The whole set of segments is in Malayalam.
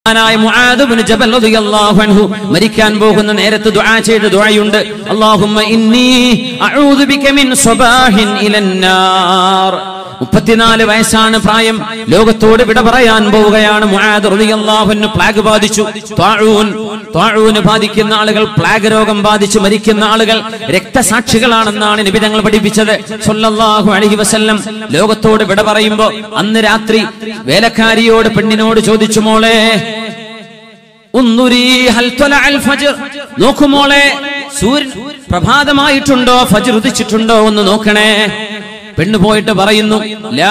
മഹാനായ മുആദ് ഇബ്നു ജബൽ റളിയല്ലാഹു അൻഹു മരിക്കാൻ പോകുന്ന നേരത്ത് ദുആ ചെയ്ത ദുആയുണ്ട് അല്ലാഹുമ്മ ഇന്നി അഊദു ബിക മിൻ സ്വബാഹിൻ ഇലന്നാർ മുപ്പത്തിനാല് വയസ്സാണ് പ്രായം ലോകത്തോട് വിട പറയാൻ പോവുകയാണ് മുആദ് റളിയല്ലാഹു അൻഹു പ്ലാഗ് ബാധിച്ചു ത്വാഊൻ ത്വാഊന് ബാധിക്കുന്ന ആളുകൾ പ്ലാഗ് രോഗം ബാധിച്ച് മരിക്കുന്ന ആളുകൾ രക്തസാക്ഷികളാണെന്നാണ് നബി തങ്ങൾ പഠിപ്പിച്ചത് സല്ലല്ലാഹു അലൈഹി വസല്ലം ലോകത്തോട് വിട പറയുമ്പോ അന്ന് രാത്രി വേലക്കാരിയോട് പെണ്ണിനോട് ചോദിച്ചു മോളെ ഉന്നുരീ ഹൽ ത്വലഅൽ ഫജ്ർ നോക്കുമോളെ സൂര്യൻ പ്രഭാതമായിട്ടുണ്ടോ ഫജ്ർ ഉദിച്ചിട്ടുണ്ടോ ഒന്ന് നോക്കണേ പെണ്ണ് പോയിട്ട് പറയുന്നു ലാ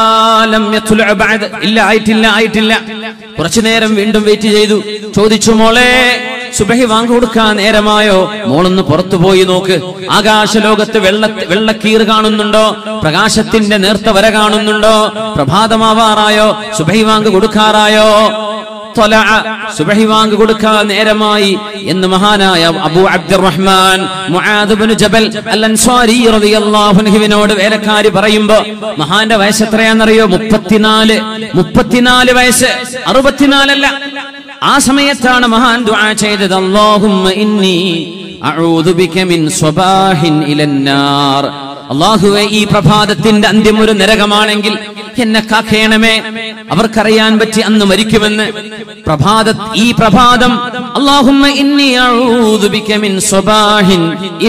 ലം യത്ലുഅ ബഅദ് ഇല്ല ആയിട്ടില്ല ആയിട്ടില്ല കുറച്ചു നേരം വീണ്ടും വെയിറ്റ് ചെയ്തു ചോദിച്ചു മോളെ സുബഹി വാങ്ങി കൊടുക്കാൻ നേരമായോ മോളൊന്ന് പുറത്തു പോയി നോക്ക് ആകാശലോകത്ത് വെള്ള വെള്ളക്കീറ് കാണുന്നുണ്ടോ പ്രകാശത്തിന്റെ നേർത്ത വര കാണുന്നുണ്ടോ പ്രഭാതമാവാറായോ സുബഹി വാങ്ങി കൊടുക്കാറായോ ത്വലഅ, സുബഹി വാങ്ക് കൊടുക്കാൻ നേരമായി എന്ന് മഹാനായ അബൂ അബ്ദുറഹ്മാൻ മുആദ് ഇബ്നു ജബൽ അൽ അൻസാരി റളിയല്ലാഹു അൻഹുവിനോട് വേലക്കാരി പറയുമ്പോ മഹാന്റെ വയസ്സ് എത്രയാണെന്നറിയോ മുപ്പത്തിനാല് മുപ്പത്തിനാല് വയസ്സ് അറുപത്തിനാലല്ല ആ സമയത്താണ് മഹാൻ ദുആ ചെയ്തത് അല്ലാഹുമ്മ ഇന്നി അഊദു ബിക മിൻ സ്വബാഹിൻ ഇലന്നാർ അള്ളാഹുവെ ഈ പ്രഭാതത്തിന്റെ അന്ത്യം ഒരു നരകമാണെങ്കിൽ എന്നെ കാക്കേണമേ അവർക്കറിയാൻ പറ്റി അന്ന് മരിക്കുമെന്ന് പ്രഭാത ഈ പ്രഭാതം അള്ളാഹുമ്മ ഇന്നി അഊദു ബിക മിൻ സ്വബാഹിൻ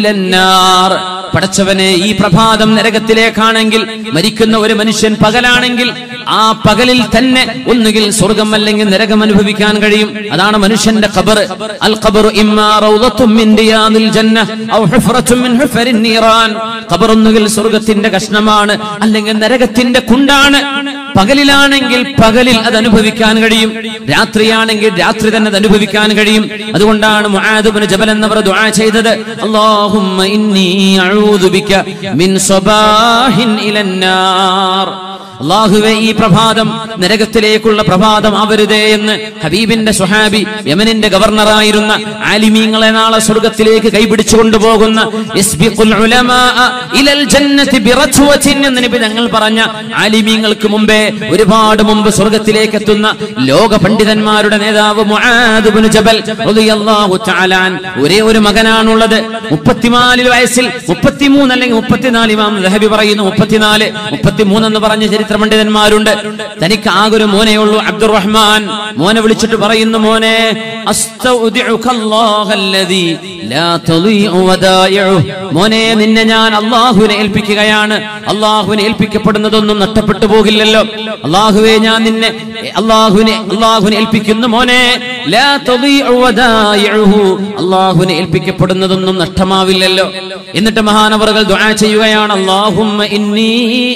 ഇലന്നാർ പടച്ചവനെ ഈ പ്രഭാതം നരകത്തിലേക്കാണെങ്കിൽ മരിക്കുന്ന ഒരു മനുഷ്യൻ പകലാണെങ്കിൽ ആ പകലിൽ തന്നെ ഒന്നുകിൽ സ്വർഗം അല്ലെങ്കിൽ നരകം അനുഭവിക്കാൻ കഴിയും അതാണ് മനുഷ്യന്റെ ഖബർ അൽ ഖബർ ഇമ്മാ റൗളത്തും മിൻ റിയാദിൽ ജന്ന ഔ ഹുഫറത്തും മിൻ ഹുഫരിൻ നീറാൻ ഖബർ ഒന്നുകിൽ സ്വർഗത്തിന്റെ കഷ്ണമാണ് അല്ലെങ്കിൽ നരകത്തിന്റെ കുണ്ടാണ് പകലിലാണെങ്കിൽ പകലിൽ അത് അനുഭവിക്കാൻ കഴിയും രാത്രിയാണെങ്കിൽ രാത്രി തന്നെ അത് അനുഭവിക്കാൻ കഴിയും അതുകൊണ്ടാണ് മുആദ് ഇബ്നു ജബൽ എന്നവർ ദുആ ചെയ്തത് അല്ലാഹുമ്മ ഇന്നി അഊദു ബിക മിൻ സ്വബാഹിൻ ഇലന്നാർ അള്ളാഹുവെ ഈ പ്രഭാതം നരകത്തിലേക്കുള്ള പ്രഭാതം ആവരുതേ എന്ന് ഹബീബിന്റെ സുഹാബി യമനിന്റെ ഗവർണറായിരുന്ന ആലിമീങ്ങളെ നാളെ സ്വർഗത്തിലേക്ക് കൈപിടിച്ചു കൊണ്ടുപോകുന്ന യസ്ബിഖുൽ ഉലമാഅ ഇലൽ ജന്നതി ബിറജ്വത്തിൻ എന്ന് നബി ഞങ്ങൾ പറഞ്ഞ ആലിമീങ്ങൾക്ക് മുമ്പേ ഒരുപാട് മുമ്പ് സ്വർഗത്തിലേക്ക് എത്തുന്ന ലോക പണ്ഡിതന്മാരുടെ നേതാവ് മുആദ് ഇബ്നു ജബൽ റളിയല്ലാഹു തആല അൻ. ഒരേ ഒരു മകനാണുള്ളത് മുപ്പത്തിനാല് വയസ്സിൽ മുപ്പത്തിമൂന്ന് അല്ലെങ്കിൽ മുപ്പത്തിനാല് ഇമാം ദഹബി പറയുന്നു മുപ്പത്തിനാല് മുപ്പത്തിമൂന്ന് എന്ന് പറഞ്ഞ ചരിത്ര പണ്ഡിതന്മാരുണ്ട് തനിക്ക് ആകെ ഒരു മോനേ ഉള്ളൂ അബ്ദുറഹ്മാൻ മോനെ വിളിച്ചിട്ട് പറയുന്നു മോനെ അസ്തൗദിഉക അല്ലാഹല്ലദീ ലാ തളീഉ വദായിഉ. മോനെ നിന്നെ ഞാൻ അള്ളാഹുവിനെ ഏൽപ്പിക്കുകയാണ് അള്ളാഹുവിനെ ഏൽപ്പിക്കപ്പെടുന്നതൊന്നും നഷ്ടപ്പെട്ടു പോകില്ലല്ലോ അള്ളാഹുവെ ഞാൻ നിന്നെ അള്ളാഹുവിനെ അള്ളാഹുവിനെ ഏൽപ്പിക്കുന്നു മോനെ ലാ തളീഉ വദായിഉഹു. അള്ളാഹുവിനെ ഏൽപ്പിക്കപ്പെടുന്നതൊന്നും നഷ്ടമാവില്ലല്ലോ എന്നിട്ട് മഹാനവറുകൾ ദുആ ചെയ്യുകയാണ് അള്ളാഹുമ്മ ഇന്നി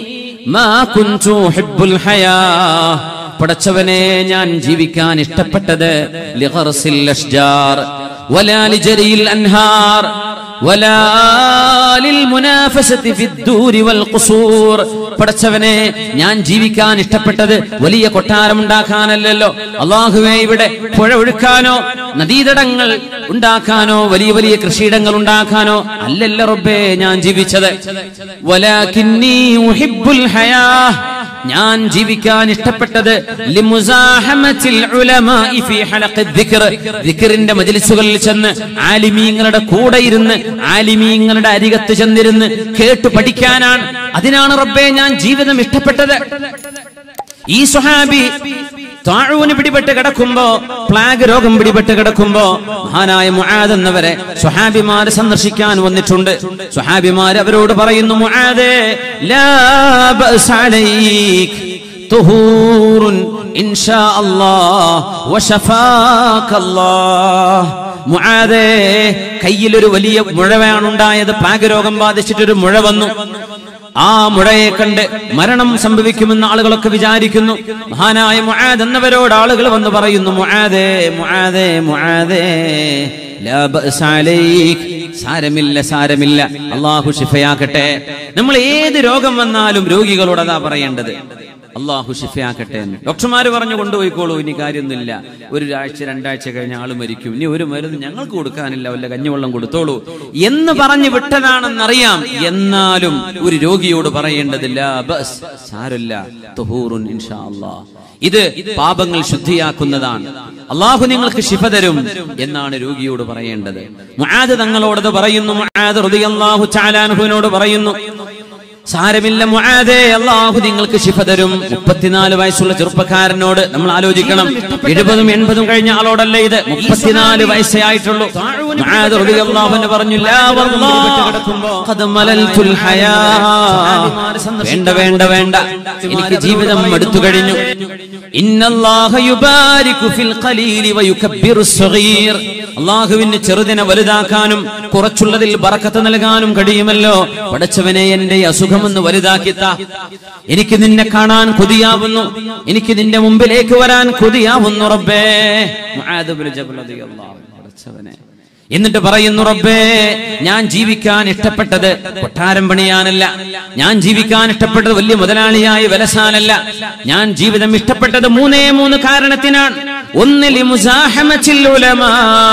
മാ കുൻതു ഉഹിബ്ബുൽ ഹയാ പടച്ചവനെ ഞാൻ ജീവിക്കാൻ ഇഷ്ടപ്പെട്ടത് ലിഖർസിൽ അഷ്ജാർ വലാ ലിജരിയിൽ അൻഹാർ വലാ ലിൽമുനാഫസതി ഫിദ്ദൂരി വൽ ഖുസൂർ പടച്ചവനെ ഞാൻ ജീവിക്കാൻ ഇഷ്ടപ്പെട്ടത് വലിയ കൊട്ടാരം ഉണ്ടാക്കാനല്ലല്ലോ അള്ളാഹുവെ ഇവിടെ പുഴ ഒഴുക്കാനോ നദീതടങ്ങൾ ഉണ്ടാക്കാനോ വലിയ വലിയ കൃഷിയിടങ്ങൾ ഉണ്ടാക്കാനോ അല്ലല്ല റബ്ബേ ഞാൻ ജീവിച്ചത് വലാകിന്നി ഉഹിബ്ബുൽ ഹയാ ഞാൻ ജീവിക്കാൻ ഇഷ്ടപ്പെട്ടത് ലിമുസാഹമത്തിൽ ഉലമാഇ ഫീ ഹലഖി ദിക്ർ ദിക്റിന്റെ മജ്ലിസുകളിൽ ചെന്ന് ആലിമീങ്ങളുടെ കൂടെ ഇരുന്ന് ആലിമീങ്ങളുടെ അരികത്ത് ചെന്നിരുന്ന് കേട്ടു പഠിക്കാനാണ് അതിനാണ് റബ്ബേ ഞാൻ ജീവിതം ഇഷ്ടപ്പെട്ടത് ഈ സുഹാബി താഴൂന് പിടിപെട്ട് കിടക്കുമ്പോ പ്ലാഗ് രോഗം പിടിപെട്ട് കിടക്കുമ്പോ മഹാനായ മുആദ് എന്നവരെ സുഹാബിമാര് സന്ദർശിക്കാൻ വന്നിട്ടുണ്ട് സുഹാബിമാര് അവരോട് പറയുന്നു മുആദേ ലാ ബഅസ അലൈക് തുഹൂറുൻ ഇൻഷാ അല്ലാഹ് വശഫാക അല്ലാഹ് മുആദേ കയ്യിലൊരു വലിയ മുഴവാണ് ഉണ്ടായത് പ്ലാഗ് രോഗം ബാധിച്ചിട്ടൊരു മുഴ വന്നു ആ മുഴയെ കണ്ട് മരണം സംഭവിക്കുമെന്ന് ആളുകളൊക്കെ വിചാരിക്കുന്നു മഹാനായ മുആദ് എന്നവരോട് ആളുകൾ വന്ന് പറയുന്നു മുആദേ മുആദേ മുആദേ ലാ ബഅസ അലൈക് സാരമില്ല സാരമില്ല അള്ളാഹു ഷിഫയാക്കട്ടെ നമ്മൾ ഏത് രോഗം വന്നാലും രോഗികളോട് അതാ പറയേണ്ടത് അള്ളാഹു ഷിഫയാക്കട്ടെ എന്ന് ഡോക്ടർമാർ പറഞ്ഞു കൊണ്ടുപോയിക്കോളൂ ഇനി കാര്യമൊന്നുമില്ല ഒരു ആഴ്ച രണ്ടാഴ്ച കഴിഞ്ഞ ആള് മരിക്കും ഇനി ഒരു മരുന്ന് ഞങ്ങൾക്ക് കൊടുക്കാനില്ല വല്ല കഞ്ഞിവെള്ളം കൊടുത്തോളൂ എന്ന് പറഞ്ഞു വിട്ടതാണെന്നറിയാം എന്നാലും ഒരു രോഗിയോട് പറയേണ്ടതില്ല ബസ് സാരല്ല തുഹൂറുൻ ഇൻഷാ അല്ലാഹ് ഇത് പാപങ്ങൾ ശുദ്ധിയാക്കുന്നതാണ് അള്ളാഹു നിങ്ങൾക്ക് ശിഫ തരും എന്നാണ് രോഗിയോട് പറയേണ്ടത് മുആദ് തങ്ങളോടത് പറയുന്നു മുആദ് റളിയല്ലാഹു ചാലാൻഹുവിനോട് പറയുന്നു സാരമില്ല മുആദേ അള്ളാഹു നിങ്ങൾക്ക് ശിഫ തരും മുപ്പത്തിനാല് വയസ്സുള്ള ചെറുപ്പക്കാരനോട് നമ്മൾ ആലോചിക്കണം എഴുപതും എൺപതും കഴിഞ്ഞ ആളോടല്ല ഇത് മുപ്പത്തിനാല് വയസ്സേ ആയിട്ടുള്ളൂ മുആദ് റളിയല്ലാഹു അൻഹു പറഞ്ഞു ലാ വല്ലാഹ് ഖദ് മലൽതുൽ ഹയാ വേണ്ട വേണ്ട വേണ്ട എനിക്ക് ജീവിതം മടുത്തു കഴിഞ്ഞു ഇന്നല്ലാഹ യുബാരികു ഫിൽ ഖലീലി വയുകബ്ബിറു സ്സഗീർ അള്ളാഹുവിന് ചെറുതിനെ വലുതാക്കാനും കുറച്ചുള്ളതിൽ ബറക്കത്ത് നൽകാനും കഴിയുമല്ലോ പടച്ചവനെ എന്റെ അസുഖമെന്ന് വലുതാക്കിത്ത എനിക്ക് നിന്നെ കാണാൻ കൊതിയാവുന്നു എനിക്ക് നിന്റെ മുമ്പിലേക്ക് വരാൻ കൊതിയാവുന്നു റബ്ബേ മുആദ് ഇബ്നു ജബൽ റളിയല്ലാഹു അൻഹു. പടച്ചവനെ എന്നിട്ട് പറയുന്നു റബ്ബേ ഞാൻ ജീവിക്കാൻ ഇഷ്ടപ്പെട്ടത് കൊട്ടാരം പണിയാനല്ല ഞാൻ ജീവിക്കാൻ ഇഷ്ടപ്പെട്ടത് വലിയ മുതലാളിയായ വലസാനല്ല ഞാൻ ജീവിതം ഇഷ്ടപ്പെട്ടത് മൂന്നേ മൂന്ന് കാരണത്തിനാണ് ഒന്ന് ലിമുസാഹമത്തിൽ ഉലമാ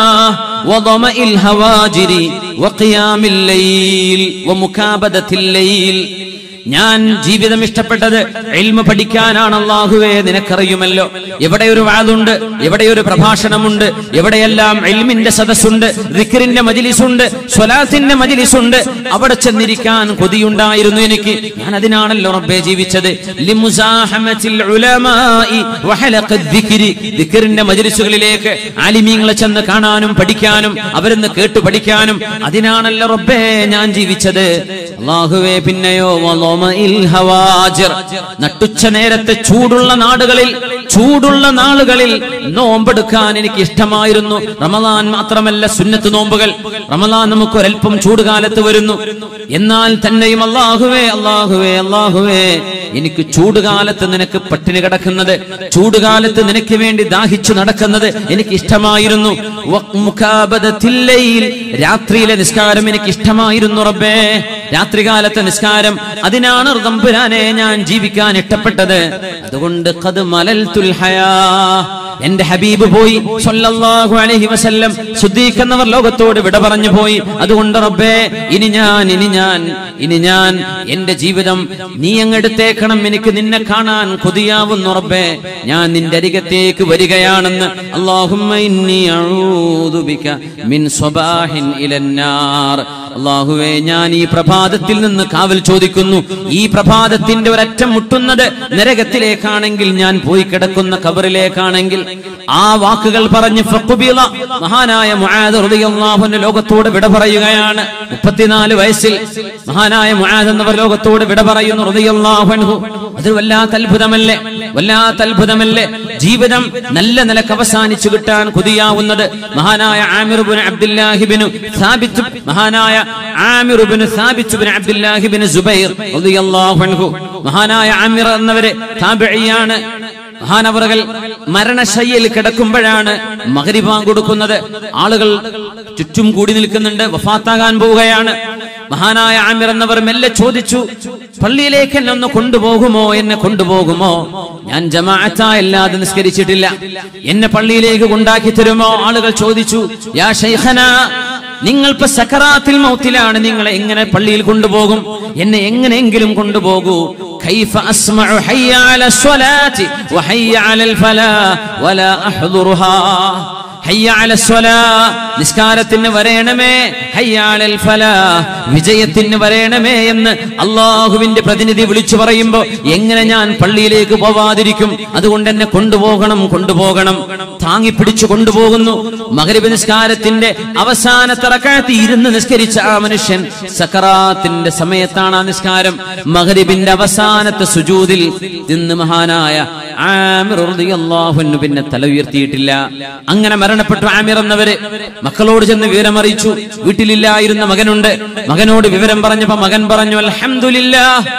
വദമഇൽ ഹവാജിരി വഖിയാമിൽ ലൈൽ വമുകാബദത്തിൽ ലൈൽ ഞാൻ ജീവിതം ഇഷ്ടപ്പെട്ടത് എൽമ പഠിക്കാനാണ് അള്ളാഹുവേ നിനക്കറിയുമല്ലോ എവിടെ ഒരു വാതുണ്ട് എവിടെ ഒരു പ്രഭാഷണമുണ്ട് എവിടെയെല്ലാം എൽമിന്റെ സദസ്സുണ്ട് ദിക്റിന്റെ മജിലിസുണ്ട് സ്വലാത്തിന്റെ മജിലിസുണ്ട് അവിടെ ചെന്നിരിക്കാൻ കൊതിയുണ്ടായിരുന്നു എനിക്ക് ഞാൻ അതിനാണല്ലോ റബ്ബെ ജീവിച്ചത് ലിമുസാഹമത്തിൽ ഉലമായി വഹലഖദ് ദിക്രി. ദിക്റിന്റെ മജിലിസുകളിലേക്ക് ആലിമീങ്ങളെ ചെന്ന് കാണാനും പഠിക്കാനും അവരെന്ന് കേട്ടു പഠിക്കാനും അതിനാണല്ലോ റബ്ബേ ഞാൻ ജീവിച്ചത് അള്ളാഹുവേ പിന്നെയോ വലോമഇൽ ഹവാജിർ. നട്ടുച്ച നേരത്തെ ചൂടുള്ള നാടുകളിൽ ചൂടുള്ള നാളുകളിൽ നോമ്പെടുക്കാൻ എനിക്ക് ഇഷ്ടമായിരുന്നു റമദാൻ മാത്രമല്ല സുന്നത്ത് നോമ്പുകൾ റമദാൻ നമുക്ക് ഒരൽപ്പം ചൂടുകാലത്ത് വരുന്നു എന്നാൽ തന്നെയും അള്ളാഹുവേ അള്ളാഹുവേ അള്ളാഹുവേ എനിക്ക് ചൂടുകാലത്ത് നിനക്ക് പട്ടിണി കിടക്കുന്നത് ചൂടുകാലത്ത് നിനക്ക് വേണ്ടി ദാഹിച്ചു നടക്കുന്നത് എനിക്ക് ഇഷ്ടമായിരുന്നു വഖ്മുഖാബദത്തിൽ ലൈൽ. രാത്രിയിലെ നിസ്കാരം എനിക്ക് ഇഷ്ടമായിരുന്നു റബ്ബേ രാത്രികാലത്തെ നിസ്കാരം അതിനാണ് തമ്പുരാനെ ഞാൻ ജീവിക്കാൻ ഇഷ്ടപ്പെട്ടത് അതുകൊണ്ട് ഖദ് മലൽതുൽ ഹയാ എന്റെ ഹബീബ് പോയി സല്ലല്ലാഹു അലൈഹി വസല്ലം സുദ്ദീഖ് എന്നവർ ലോകത്തോട് വിട പറഞ്ഞു പോയി അതുകൊണ്ട് റബ്ബേ ഇനി ഞാൻ ഇനി ഞാൻ ഇനി ഞാൻ എന്റെ ജീവിതം നീ അങ്ങെടുത്തേക്കണം എനിക്ക് നിന്നെ കാണാൻ കൊതിയാവുന്നു റബ്ബേ ഞാൻ നിന്റെ അരികത്തേക്ക് വരികയാണെന്ന് അല്ലാഹുമ്മ ഇന്നി അഊദു ബിക മിൻ സ്വബാഹിൻ ഇലന്നാർ അള്ളാഹുവേ ഞാൻ ഈ പ്രഭാതത്തിൽ നിന്ന് കാവൽ ചോദിക്കുന്നു ഈ പ്രഭാതത്തിന്റെ ഒരറ്റം മുട്ടുന്നത് നരകത്തിലേക്കാണെങ്കിൽ ഞാൻ പോയി കിടക്കുന്ന കബറിലേക്കാണെങ്കിൽ ആ വാക്കുകൾ പറഞ്ഞ് ഫഖുബിള മഹാനായ മുആദ് റളിയല്ലാഹു അൻഹു ലോകത്തോട് വിട പറയുകയാണ് മുപ്പത്തിനാല് വയസ്സിൽ മഹാനായ മുആദ് എന്നവർ ലോകത്തോട് വിട പറയുന്നു റളിയല്ലാഹു അൻഹു അത് വല്ലാത്ത അത്ഭുതമല്ലേ വല്ലാത്ത അത്ഭുതമല്ലേ ജീവിതം നല്ല നിലക്ക് അവസാനിച്ചു കിട്ടാൻ കൊതിയാവുന്നത് മഹാനായ ആമിർ ബിൻ അബ്ദുല്ലാഹിബിനു സാബിത്ത് മഹാനായ ആമിർ ബിൻ സാബിത്ത് ബിൻ അബ്ദുല്ലാഹിബിൻ സുബൈർ റളിയല്ലാഹു അൻഹു മഹാനായ ആമിർ എന്നവരെ താബിഇയാണ് മഹാനവറുകൾ മരണശയ്യയിൽ കിടക്കുമ്പോഴാണ് മകരിബാൻ കൊടുക്കുന്നത് ആളുകൾ ചുറ്റും കൂടി നിൽക്കുന്നുണ്ട് വഫാത്താകാൻ പോവുകയാണ് മഹാനായ ആമിർ എന്നവർ മെല്ലെ ചോദിച്ചു പള്ളിയിലേക്ക് എന്നെ ഒന്ന് കൊണ്ടുപോകുമോ എന്നെ കൊണ്ടുപോകുമോ ഞാൻ ജമാഅത്തായല്ലാതെ നിസ്കരിച്ചിട്ടില്ല എന്നെ പള്ളിയിലേക്ക് കൊണ്ടാക്കി തരുമോ ആളുകൾ ചോദിച്ചു യാ ഷൈഖന നിങ്ങളിപ്പോ സക്കറാത്തിൽ മൗത്തിലാണ് നിങ്ങളെ എങ്ങനെ പള്ളിയിൽ കൊണ്ടുപോകും എന്നെ എങ്ങനെയെങ്കിലും കൊണ്ടുപോകൂ كيف أسمع حي على الصلاة وحي على الفلاح ولا أحضرها ഹയ്യ അല സ്വലാ നിസ്കാരത്തിന് വരേണമേ ഹയ്യ അലൽ ഫലാ വിജയത്തിന് വരേണമേ എന്ന് അള്ളാഹുവിന്റെ പ്രതിനിധി വിളിച്ചു പറയുമ്പോ എങ്ങനെ ഞാൻ പള്ളിയിലേക്ക് പോവാതിരിക്കും അതുകൊണ്ട് എന്നെ കൊണ്ടുപോകണം കൊണ്ടുപോകണം താങ്ങി പിടിച്ചു കൊണ്ടുപോകുന്നു മകരിബ് നിസ്കാരത്തിന്റെ അവസാനത്തെ റക്അത്ത് ഇരുന്ന് നിസ്കരിച്ച ആ മനുഷ്യൻ സക്കറാത്തിന്റെ സമയത്താണ് ആ നിസ്കാരം മകരിബിന്റെ അവസാനത്തെ സുജൂദിൽ നിന്ന് മഹാനായ ആമിർ റളിയല്ലാഹു അൻഹു പിന്നെ തല ഉയർത്തിയിട്ടില്ല അങ്ങനെ മരണപ്പെട്ടു ആമിർ എന്നവര് മക്കളോട് ചെന്ന് വിവരം അറിയിച്ചു വീട്ടിലില്ലായിരുന്ന മകനുണ്ട് മകനോട് വിവരം പറഞ്ഞപ്പോ മകൻ പറഞ്ഞു അൽഹംദുലില്ലാ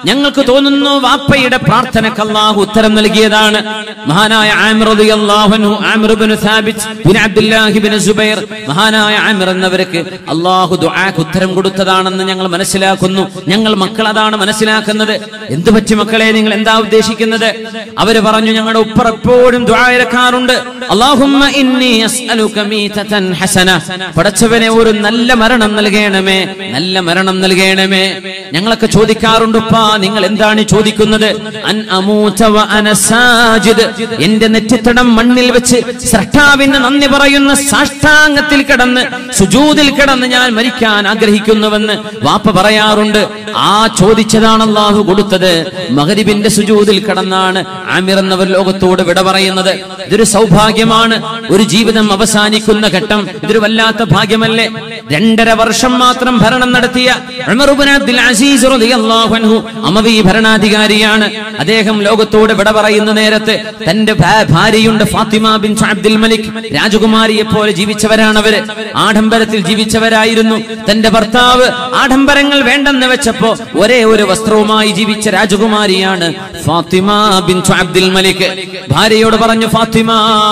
ഞങ്ങൾക്ക് തോന്നുന്നു വാപ്പയുടെ പ്രാർത്ഥനക്ക് അള്ളാഹു ഉത്തരം നൽകിയതാണ് മഹാനായ ആമിർ റളിയല്ലാഹു അൻഹു Amir ibn Sabit bin Abdullahi bin Zubair മഹാനായ ആമിർ എന്നവർക്ക് അള്ളാഹു ദുആക്ക് ഉത്തരം കൊടുത്തതാണെന്ന് ഞങ്ങൾ മനസ്സിലാക്കുന്നു ഞങ്ങൾ മക്കൾ അതാണ് മനസ്സിലാക്കുന്നത് എന്തു പറ്റി മക്കളെ നിങ്ങൾ എന്താ ഉദ്ദേശിക്കുന്നത് അവര് പറഞ്ഞു ഞങ്ങളുടെ ഉപ്പർ എപ്പോഴും ദുആ ഇറക്കാറുണ്ട് അല്ലാഹുമ്മ ഇന്നി അസ്അലുക മീതതൻ ഹസന പടച്ചവനെ ഒരു നല്ല മരണം നൽകണമേ നല്ല മരണം നൽകണമേ ഞങ്ങളൊക്കെ ചോദിക്കാറുണ്ട് ഉപ്പാ നിങ്ങൾ എന്താണ് ചോദിക്കുന്നത് അൻ അമൂത വ അന സാജിദ് എന്റെ നെറ്റിത്തടം മണ്ണിൽ വെച്ച് സ്രഷ്ടാവിന് നന്ദി പറയുന്ന സാഷ്ടാംഗത്തിൽ കിടന്ന് സുജൂദിൽ കിടന്ന് ഞാൻ മരിക്കാൻ ആഗ്രഹിക്കുന്നുവെന്ന് വാപ്പ പറയാറുണ്ട് ആ ചോദിച്ചതാണ് അള്ളാഹു കൊടുത്തത് മകരിബിന്റെ സുജൂദിൽ കിടന്നാണ് ആമിർ എന്നവർ ലോകത്തോട് വിട പറയുന്നത് ഇതൊരു സൗഭാഗ്യമാണ് ഒരു ജീവിതം അവസാനിക്കുന്ന ഘട്ടം ഇതൊരു വല്ലാത്ത ഭാഗ്യമല്ലേ രണ്ടര വർഷം മാത്രം ഭരണം നടത്തിയ ഉമർ ഇബ്നു അബ്ദുൽ അസീസ് റളിയല്ലാഹു അൻഹു അമവി ഭരണാധികാരിയാണ് അദ്ദേഹം ലോകത്തോട് വിട പറയുന്ന നേരത്ത് തന്റെ ഭാ- ഭാര്യയുണ്ട് ഫാത്തിമ ബിൻ അബ്ദുൽ മലിക് രാജകുമാരിയെ പോലെ ജീവിച്ചവരാണ് അവര് ആഡംബരത്തിൽ ജീവിച്ചവരായിരുന്നു തന്റെ ഭർത്താവ് ആഡംബരങ്ങൾ വേണ്ടെന്ന് വെച്ചപ്പോ ഒരേ ഒരു വസ്ത്രവുമായി ജീവിച്ച രാജകുമാരിയാണ് ഫാത്തിമ ബിൻ അബ്ദുൽ മലിക് ഭാര്യയോട് പറഞ്ഞു ഫാത്തിമ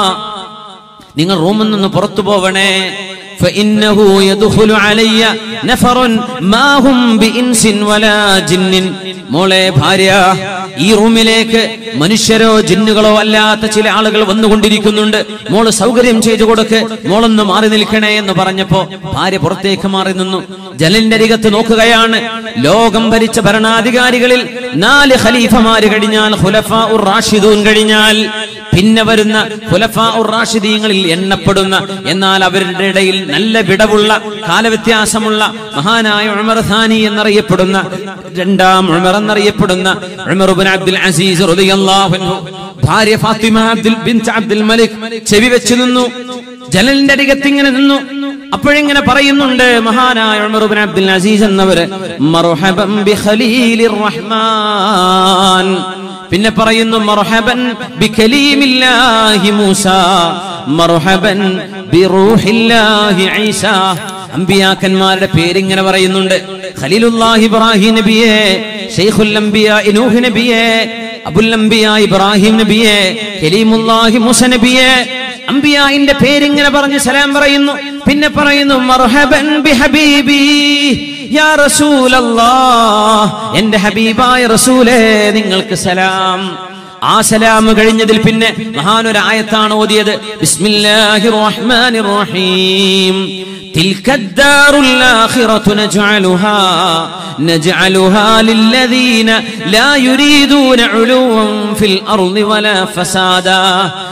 നിങ്ങൾ റൂമിൽ നിന്ന് പുറത്തു പോവണേ فإنه يدخل علي نفر ما هم بإنس ولا جن മോളെ ഭാര്യ ഈ റൂമിലേക്ക് മനുഷ്യരോ ജിന്നുകളോ അല്ലാത്ത ചില ആളുകൾ വന്നുകൊണ്ടിരിക്കുന്നുണ്ട് മോള് സൗകര്യം ചെയ്തു കൊടുക്ക് മോളൊന്ന് മാറി നിൽക്കണേ എന്ന് പറഞ്ഞപ്പോ ഭാര്യ പുറത്തേക്ക് മാറി നിന്നു ജലലിന്റെ അരികത്ത് നോക്കുകയാണ് ലോകം ഭരിച്ച ഭരണാധികാരികളിൽ നാല് ഖലീഫമാര് കഴിഞ്ഞാൽ ഖുലഫാ ഉർ റാഷിദൂൻ കഴിഞ്ഞാൽ പിന്നെ വരുന്ന ഖുലഫാ ഉർ റാഷിദീങ്ങളിൽ എണ്ണപ്പെടുന്ന എന്നാൽ അവരുടെ ഇടയിൽ നല്ല വിടവുള്ള കാലവ്യത്യാസമുള്ള മഹാനായ ഉമർ ഥാനി എന്നറിയപ്പെടുന്ന രണ്ടാം ഉമർ എന്നറിയപ്പെടുന്ന ഉമർ ഇബ്നു അബ്ദുൽ അസീസ് റളിയല്ലാഹു അൻഹു ഭാര്യ ഫാത്തിമ അബ്ദുൽ ബിൻത് അബ്ദുൽ മലിക് ചെവി വെച്ച് നിന്നു ജനലിന്റെ അരികത്ത് ഇങ്ങനെ നിന്നു അപ്പോഴിങ്ങനെ പറയുന്നുണ്ട് മഹാനായ ഉമർ ഇബ്നു അബ്ദുൽ അസീസ് എന്നവര് മർഹബൻ ബി ഖലീലിർ റഹ്മാൻ പിന്നെ പറയുന്നു മർഹബൻ ബികലീമില്ലാഹി മൂസ മർഹബൻ ബിറൂഹില്ലാഹി ഈസ അമ്പിയാക്കന്മാരുടെ പേരിങ്ങനെ പറയുന്നുണ്ട് ഖലീലുല്ലാഹി ഇബ്രാഹിം നബിയെ ഷെയ്ഖുൽ അംബിയ നൂഹ് നബിയെ അബുൽ അംബിയ ഇബ്രാഹിം നബിയെ കലീമുല്ലാഹി മൂസ നബിയെ അംബിയായിന്റെ പേരിങ്ങനെ പറഞ്ഞ് സലാം പറയുന്നു പിന്നെ പറയുന്നു മർഹബൻ ബിഹബീബി യാ റസൂലല്ലാഹ് എന്റെ ഹബീബായ റസൂലേ നിങ്ങൾക്ക് സലാം ആ സലാം കഴിഞ്ഞതിൽ പിന്നെ മഹാനൊരു ആയത്താണ് ഓതിയത് ബിസ്മില്ലാഹിർ റഹ്മാനിർ റഹീം تلك الدار الآخرة نجعلها نجعلها للذين لا يريدون علوا في الأرض ولا فسادا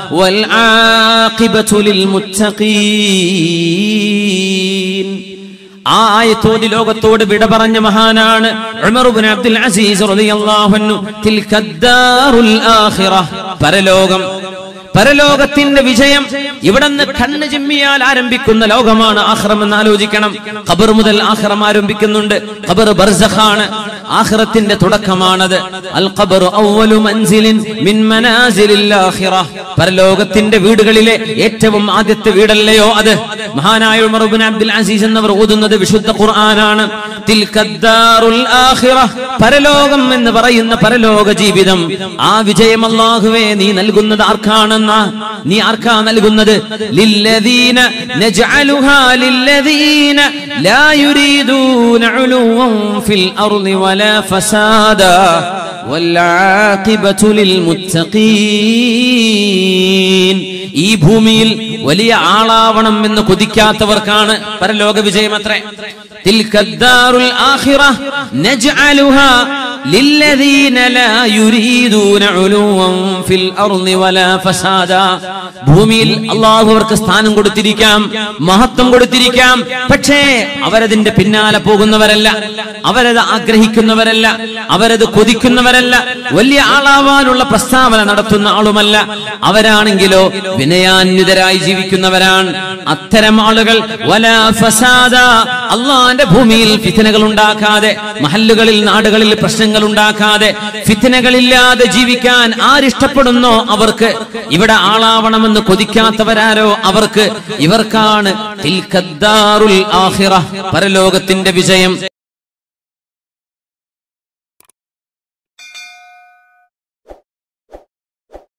والعاقبة للمتقين ആ ആയത്തോട് ലോകത്തോട് വിട പറഞ്ഞ മഹാനാണ് ഉമർ ഇബ്നു അബ്ദുൽ അസീസ് റളിയല്ലാഹു അൻഹു തിൽക്കദ്ദാറുൽ ആഖിറ പരലോകം പരലോകത്തിന്റെ വിജയം ഇവിടുന്ന് കണ്ണ് ചിമ്മിയാൽ ആരംഭിക്കുന്ന ലോകമാണ് ആഹ്റം എന്ന് ആലോചിക്കണം ഖബർ മുതൽ ആഹ്റം ആരംഭിക്കുന്നുണ്ട് ഖബർ ബർസഖാണ് ആഖിറത്തിന്റെ തുടക്കമാണത് അൽ ഖബർ അവ്വലു മൻസിലിൻ മിൻ മനാസിലിൽ ആഖിറ പരലോകത്തിന്റെ വീടുകളിലെ ഏറ്റവും ആദ്യത്തെ വീടല്ലയോ അത് മഹാനായ ഉമർ ഇബ്നു അബ്ദുൽ അസീസ് എന്നവർ ഓതുന്നത് വിശുദ്ധ ഖുർആനാണ് തിൽക്കദ്ദാറുൽ ആഖിറ പരലോകം എന്ന് പറയുന്ന പരലോക ജീവിതം ആ വിജയം അല്ലാഹുവേ നീ നൽകുന്നത് ആർക്കാണെന്ന നീ ആർക്കാ നൽകുന്നത് ലില്ലദീന നജ്അലുഹാ ലില്ലദീന ലാ യുരീദൂന ഉലുവൻ ഫിൽ അർളി വലാ ഫസാദാ والعاقبة للمتقين ഈ ഭൂമിയിൽ വലിയ ആളാവണം എന്ന് കൊതിക്കാത്തവർക്കാണ് പരലോക വിജയം അത്രേ تلك الدار الآخرة نجعلها للذين لا يريدون علوا في الأرض ولا فسادا ഭൂമിയിൽ അള്ളാഹു അവർക്ക് സ്ഥാനം കൊടുത്തിരിക്കാം മഹത്വം കൊടുത്തിരിക്കാം പക്ഷേ അവരതിന്റെ പിന്നാലെ പോകുന്നവരല്ല അവരത് ആഗ്രഹിക്കുന്നവരല്ല അവരത് കൊതിക്കുന്നവരല്ല വലിയ ആളാവാനുള്ള പ്രസ്താവന നടത്തുന്ന ആളുമല്ല അവരാണെങ്കിലോ വിനയാന്വിതരായി ജീവിക്കുന്നവരാണ് അത്തരം ആളുകൾ വലാ ഫസാദ അള്ളാന്റെ ഭൂമിയിൽ ഫിത്തനകൾ ഉണ്ടാക്കാതെ മഹല്ലുകളിൽ നാടുകളിൽ പ്രശ്നങ്ങൾ ഉണ്ടാക്കാതെ ഫിത്തനകളില്ലാതെ ജീവിക്കാൻ ആരിഷ്ടപ്പെടുന്നോ അവർക്ക് ഇവിടെ ആളാവണമെന്ന് കൊതിക്കാത്തവരാരോ അവർക്ക് ഇവർക്കാണ് തിൽക്കദ്ദാറുൽ ആഖിറ പരലോകത്തിന്റെ വിജയം